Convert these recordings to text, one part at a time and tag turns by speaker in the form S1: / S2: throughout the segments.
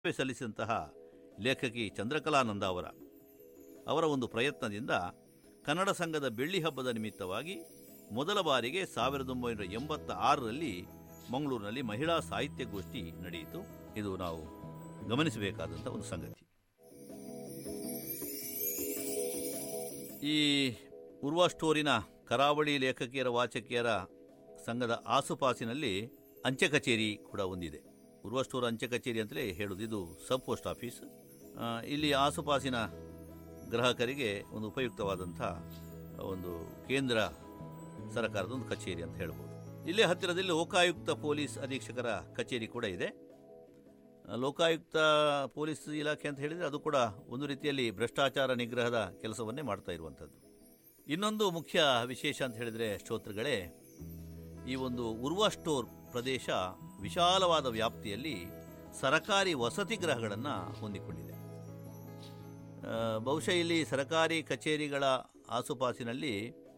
S1: ಸೇವೆ ಸಲ್ಲಿಸಿದಂತಹ ಲೇಖಕಿ ಚಂದ್ರಕಲಾನಂದ ಅವರ ಅವರ ಒಂದು ಪ್ರಯತ್ನದಿಂದ ಕನ್ನಡ ಸಂಘದ ಬೆಳ್ಳಿ ಹಬ್ಬದ ನಿಮಿತ್ತವಾಗಿ ಮೊದಲ ಬಾರಿಗೆ ಸಾವಿರದ ಒಂಬೈನೂರ ಎಂಬತ್ತ ಆರರಲ್ಲಿ ಮಂಗಳೂರಿನಲ್ಲಿ ಮಹಿಳಾ ಸಾಹಿತ್ಯ ಗೋಷ್ಠಿ ನಡೆಯಿತು ಇದು ನಾವು ಗಮನಿಸಬೇಕಾದಂಥ ಒಂದು ಸಂಗತಿ ಈ ಉರ್ವಾ ಸ್ಟೋರಿನ ಕರಾವಳಿ ಲೇಖಕಿಯರ ವಾಚಕಿಯರ ಸಂಘದ ಆಸುಪಾಸಿನಲ್ಲಿ ಅಂಚೆ ಕಚೇರಿ ಕೂಡ ಒಂದಿದೆ ಉರ್ವಾ ಸ್ಟೋರ್ ಅಂಚೆ ಕಚೇರಿ ಅಂತಲೇ ಹೇಳೋದು ಇದು ಸಬ್ ಪೋಸ್ಟ್ ಆಫೀಸ್ ಆ, ಇಲ್ಲಿ ಆಸುಪಾಸಿನ ಗ್ರಾಹಕರಿಗೆ ಒಂದು ಉಪಯುಕ್ತವಾದಂಥ ಒಂದು ಕೇಂದ್ರ ಸರ್ಕಾರದ ಒಂದು ಕಚೇರಿ ಅಂತ ಹೇಳ್ಬೋದು ಇಲ್ಲೇ ಹತ್ತಿರದಲ್ಲಿ ಲೋಕಾಯುಕ್ತ ಪೊಲೀಸ್ ಅಧೀಕ್ಷಕರ ಕಚೇರಿ ಕೂಡ ಇದೆ ಆ, ಲೋಕಾಯುಕ್ತ ಪೊಲೀಸ್ ಇಲಾಖೆ ಅಂತ ಹೇಳಿದರೆ ಅದು ಕೂಡ ಒಂದು ರೀತಿಯಲ್ಲಿ ಭ್ರಷ್ಟಾಚಾರ ನಿಗ್ರಹದ ಕೆಲಸವನ್ನೇ ಮಾಡ್ತಾ ಇರುವಂಥದ್ದು ಇನ್ನೊಂದು ಮುಖ್ಯ ವಿಶೇಷ ಅಂತ ಹೇಳಿದರೆ ಶ್ರೋತೃಗಳೇ ಈ ಒಂದು ಉರ್ವಾ ಸ್ಟೋರ್ ಪ್ರದೇಶ ವಿಶಾಲವಾದ ವ್ಯಾಪ್ತಿಯಲ್ಲಿ ಸರಕಾರಿ ವಸತಿ ಗೃಹಗಳನ್ನು ಹೊಂದಿಕೊಂಡಿದೆ ಆ, ಬಹುಶಃ ಇಲ್ಲಿ ಸರಕಾರಿ ಕಚೇರಿಗಳ ಆಸುಪಾಸಿನಲ್ಲಿ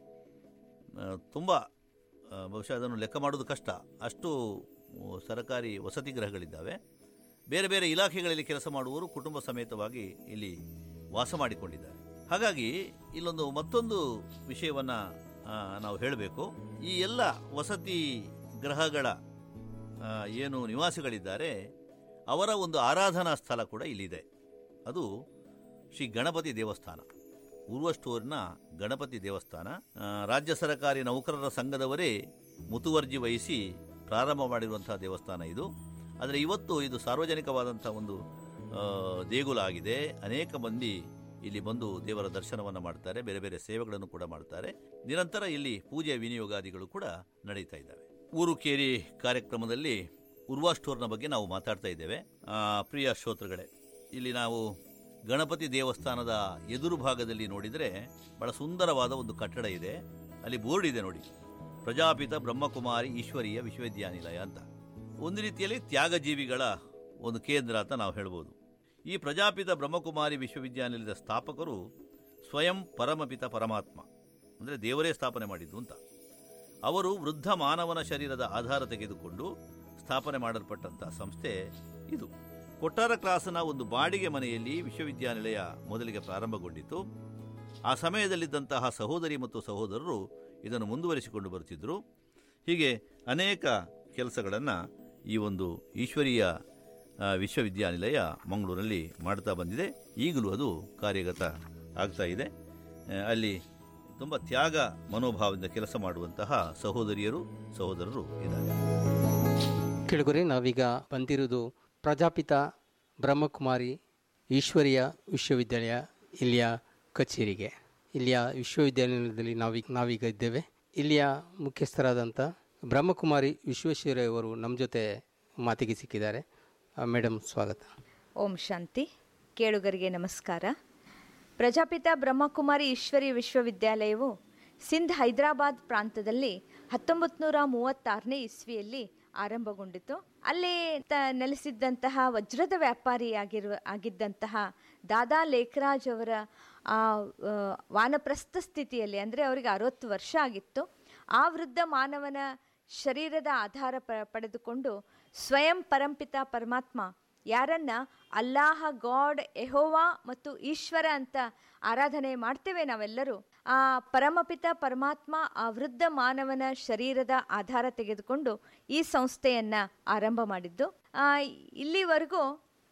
S1: ತುಂಬ ಬಹುಶಃ ಅದನ್ನು ಲೆಕ್ಕ ಮಾಡೋದು ಕಷ್ಟ ಅಷ್ಟು ಆ, ಸರಕಾರಿ ವಸತಿ ಗೃಹಗಳಿದ್ದಾವೆ ಬೇರೆ ಬೇರೆ ಇಲಾಖೆಗಳಲ್ಲಿ ಕೆಲಸ ಮಾಡುವವರು ಕುಟುಂಬ ಸಮೇತವಾಗಿ ಇಲ್ಲಿ ವಾಸ ಮಾಡಿಕೊಂಡಿದ್ದಾರೆ ಹಾಗಾಗಿ ಇಲ್ಲೊಂದು ಮತ್ತೊಂದು ವಿಷಯವನ್ನು ನಾವು ಹೇಳಬೇಕು ಈ ಎಲ್ಲ ವಸತಿ ಗೃಹಗಳ ಆ, ಏನು ನಿವಾಸಿಗಳಿದ್ದಾರೆ ಅವರ ಒಂದು ಆರಾಧನಾ ಸ್ಥಳ ಕೂಡ ಇಲ್ಲಿದೆ ಅದು ಶ್ರೀ ಗಣಪತಿ ದೇವಸ್ಥಾನ ಉರ್ವ ಸ್ಟೋರ್ನ ಗಣಪತಿ ದೇವಸ್ಥಾನ ಆ, ರಾಜ್ಯ ಸರ್ಕಾರಿ ನೌಕರರ ಸಂಘದವರೇ ಮುತುವರ್ಜಿ ವಹಿಸಿ ಪ್ರಾರಂಭ ಮಾಡಿರುವಂತಹ ದೇವಸ್ಥಾನ ಇದು ಆದರೆ ಇವತ್ತು ಇದು ಸಾರ್ವಜನಿಕವಾದಂಥ ಒಂದು ಆ, ದೇಗುಲ ಆಗಿದೆ ಅನೇಕ ಮಂದಿ ಇಲ್ಲಿ ಬಂದು ದೇವರ ದರ್ಶನವನ್ನು ಮಾಡ್ತಾರೆ ಬೇರೆ ಬೇರೆ ಸೇವೆಗಳನ್ನು ಕೂಡ ಮಾಡ್ತಾರೆ ನಿರಂತರ ಇಲ್ಲಿ ಪೂಜೆ ವಿನಿಯೋಗಾದಿಗಳು ಕೂಡ ನಡೀತಾ ಇದ್ದಾವೆ ಊರು ಕೇರಿ ಕಾರ್ಯಕ್ರಮದಲ್ಲಿ ಉರ್ವಾ ಸ್ಟೋರ್ನ ಬಗ್ಗೆ ನಾವು ಮಾತಾಡ್ತಾ ಇದ್ದೇವೆ ಆ, ಪ್ರಿಯ ಶ್ರೋತೃಗಳೇ ಇಲ್ಲಿ ನಾವು ಗಣಪತಿ ದೇವಸ್ಥಾನದ ಎದುರು ಭಾಗದಲ್ಲಿ ನೋಡಿದರೆ ಬಹಳ ಸುಂದರವಾದ ಒಂದು ಕಟ್ಟಡ ಇದೆ ಅಲ್ಲಿ ಬೋರ್ಡ್ ಇದೆ ನೋಡಿ ಪ್ರಜಾಪಿತ ಬ್ರಹ್ಮಕುಮಾರಿ ಈಶ್ವರೀಯ ವಿಶ್ವವಿದ್ಯಾನಿಲಯ ಅಂತ ಒಂದು ರೀತಿಯಲ್ಲಿ ತ್ಯಾಗಜೀವಿಗಳ ಒಂದು ಕೇಂದ್ರ ಅಂತ ನಾವು ಹೇಳ್ಬೋದು ಈ ಪ್ರಜಾಪಿತ ಬ್ರಹ್ಮಕುಮಾರಿ ವಿಶ್ವವಿದ್ಯಾನಿಲಯದ ಸ್ಥಾಪಕರು ಸ್ವಯಂ ಪರಮಪಿತ ಪರಮಾತ್ಮ ಅಂದರೆ ದೇವರೇ ಸ್ಥಾಪನೆ ಮಾಡಿದ್ದು ಅಂತ ಅವರು ವೃದ್ಧ ಮಾನವನ ಶರೀರದ ಆಧಾರ ತೆಗೆದುಕೊಂಡು ಸ್ಥಾಪನೆ ಮಾಡಲ್ಪಟ್ಟಂತಹ ಸಂಸ್ಥೆ ಇದು ಕೊಟ್ಟಾರ ಕ್ಲಾಸ್ನ ಒಂದು ಬಾಡಿಗೆ ಮನೆಯಲ್ಲಿ ವಿಶ್ವವಿದ್ಯಾನಿಲಯ ಮೊದಲಿಗೆ ಪ್ರಾರಂಭಗೊಂಡಿತು ಆ ಸಮಯದಲ್ಲಿದ್ದಂತಹ ಸಹೋದರಿ ಮತ್ತು ಸಹೋದರರು ಇದನ್ನು ಮುಂದುವರಿಸಿಕೊಂಡು ಬರುತ್ತಿದ್ದರು ಹೀಗೆ ಅನೇಕ ಕೆಲಸಗಳನ್ನು ಈ ಒಂದು ಈಶ್ವರೀಯ ಆ, ವಿಶ್ವವಿದ್ಯಾನಿಲಯ ಮಂಗಳೂರಲ್ಲಿ ಮಾಡ್ತಾ ಬಂದಿದೆ ಈಗಲೂ ಅದು ಕಾರ್ಯಗತ ಆಗ್ತಾ ಇದೆ ಆ, ಅಲ್ಲಿ ತುಂಬ ತ್ಯಾಗ ಮನೋಭಾವದಿಂದ ಕೆಲಸ ಮಾಡುವಂತಹ ಸಹೋದರಿಯರು ಸಹೋದರರು ಇದ್ದಾರೆ
S2: ಕೆಳಗರೆ ನಾವೀಗ ಬಂದಿರುವುದು ಪ್ರಜಾಪಿತ ಬ್ರಹ್ಮಕುಮಾರಿ ಈಶ್ವರೀಯ ವಿಶ್ವವಿದ್ಯಾಲಯ ಇಲ್ಲಿಯ ಕಚೇರಿಗೆ ಇಲ್ಲಿಯ ವಿಶ್ವವಿದ್ಯಾಲಯದಲ್ಲಿ ನಾವೀಗ ನಾವೀಗ ಇದ್ದೇವೆ ಇಲ್ಲಿಯ ಮುಖ್ಯಸ್ಥರಾದಂಥ ಬ್ರಹ್ಮಕುಮಾರಿ ವಿಶ್ವೇಶ್ವರಯ್ಯ ಅವರು ನಮ್ಮ ಜೊತೆ ಮಾತಿಗೆ ಸಿಕ್ಕಿದ್ದಾರೆ ಆ, ಮೇಡಮ್ ಸ್ವಾಗತ
S3: ಓಂ ಶಾಂತಿ ಕೇಳುಗರಿಗೆ ನಮಸ್ಕಾರ ಪ್ರಜಾಪಿತ ಬ್ರಹ್ಮಕುಮಾರಿ ಈಶ್ವರಿ ವಿಶ್ವವಿದ್ಯಾಲಯವು ಸಿಂಧ್ ಹೈದರಾಬಾದ್ ಪ್ರಾಂತದಲ್ಲಿ ಹತ್ತೊಂಬತ್ತು ನೂರ ಮೂವತ್ತಾರನೇ ಇಸ್ವಿಯಲ್ಲಿ ಆರಂಭಗೊಂಡಿತು ಅಲ್ಲಿ ತ ನೆಲೆಸಿದ್ದಂತಹ ವಜ್ರದ ವ್ಯಾಪಾರಿಯಾಗಿರುವ ಆಗಿದ್ದಂತಹ ದಾದಾ ಲೇಖರಾಜ್ ಅವರ ಆ ಆ, ವಾನಪ್ರಸ್ಥ ಸ್ಥಿತಿಯಲ್ಲಿ ಅಂದರೆ ಅವರಿಗೆ ಅರವತ್ತು ವರ್ಷ ಆಗಿತ್ತು ಆ ವೃದ್ಧ ಮಾನವನ ಶರೀರದ ಆಧಾರ ಪ ಪಡೆದುಕೊಂಡು ಸ್ವಯಂ ಪರಂಪಿತ ಪರಮಾತ್ಮ ಯಾರನ್ನ ಅಲ್ಲಾಹ ಗಾಡ್ ಎಹೋವಾ ಮತ್ತು ಈಶ್ವರ ಅಂತ ಆರಾಧನೆ ಮಾಡ್ತೇವೆ ನಾವೆಲ್ಲರೂ ಆ ಪರಮಪಿತ ಪರಮಾತ್ಮ ಆ ವೃದ್ಧ ಮಾನವನ ಶರೀರದ ಆಧಾರ ತೆಗೆದುಕೊಂಡು ಈ ಸಂಸ್ಥೆಯನ್ನ ಆರಂಭ ಮಾಡಿದ್ದು ಆ, ಇಲ್ಲಿವರೆಗೂ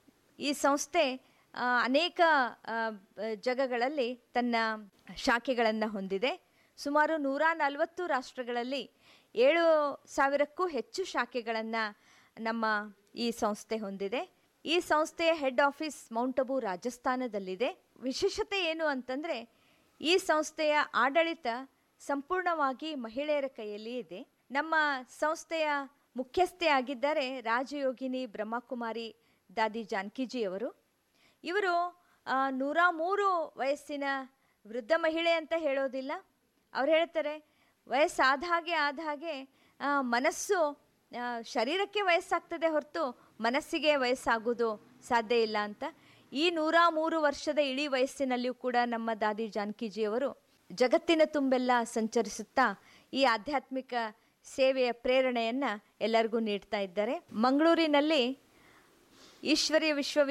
S3: ಈ ಸಂಸ್ಥೆ ಆ, ಅನೇಕ ಆ, ಬ- ಜಗಗಳಲ್ಲಿ ತನ್ನ ಶಾಖೆಗಳನ್ನು ಹೊಂದಿದೆ ಸುಮಾರು ನೂರ ನಲವತ್ತು ರಾಷ್ಟ್ರಗಳಲ್ಲಿ ಏಳು ಸಾವಿರಕ್ಕೂ ಹೆಚ್ಚು ಶಾಖೆಗಳನ್ನು ನಮ್ಮ ಈ ಸಂಸ್ಥೆ ಹೊಂದಿದೆ ಈ ಸಂಸ್ಥೆಯ ಹೆಡ್ ಆಫೀಸ್ ಮೌಂಟ್ ಅಬು ರಾಜಸ್ಥಾನದಲ್ಲಿದೆ ವಿಶೇಷತೆ ಏನು ಅಂತಂದರೆ ಈ ಸಂಸ್ಥೆಯ ಆಡಳಿತ ಸಂಪೂರ್ಣವಾಗಿ ಮಹಿಳೆಯರ ಕೈಯಲ್ಲಿ ಇದೆ ನಮ್ಮ ಸಂಸ್ಥೆಯ ಮುಖ್ಯಸ್ಥೆ ಆಗಿದ್ದಾರೆ ರಾಜಯೋಗಿನಿ ಬ್ರಹ್ಮಕುಮಾರಿ ದಾದಿ ಜಾನಕಿಜಿಯವರು ಇವರು ಆ, ನೂರ ಮೂರು ವಯಸ್ಸಿನ ವೃದ್ಧ ಮಹಿಳೆ ಅಂತ ಹೇಳೋದಿಲ್ಲ ಅವ್ರು ಹೇಳ್ತಾರೆ ವಯಸ್ಸಾದ ಹಾಗೆ ಆದ ಹಾಗೆ ಆ, ಮನಸ್ಸು ಆ, ಶರೀರಕ್ಕೆ ವಯಸ್ಸಾಗ್ತದೆ ಹೊರತು ಮನಸ್ಸಿಗೆ ವಯಸ್ಸಾಗೋದು ಸಾಧ್ಯ ಇಲ್ಲ ಅಂತ ಈ ನೂರ ಮೂರು ವರ್ಷದ ಇಳಿ ವಯಸ್ಸಿನಲ್ಲಿಯೂ ಕೂಡ ನಮ್ಮ ದಾದಿ ಜಾನಕಿಜಿಯವರು ಜಗತ್ತಿನ ತುಂಬೆಲ್ಲ ಸಂಚರಿಸುತ್ತಾ ಈ ಆಧ್ಯಾತ್ಮಿಕ ಸೇವೆಯ ಪ್ರೇರಣೆಯನ್ನು ಎಲ್ಲರಿಗೂ ನೀಡ್ತಾ ಇದ್ದಾರೆ ಮಂಗಳೂರಿನಲ್ಲಿ ಈಶ್ವರೀಯ ವಿಶ್ವ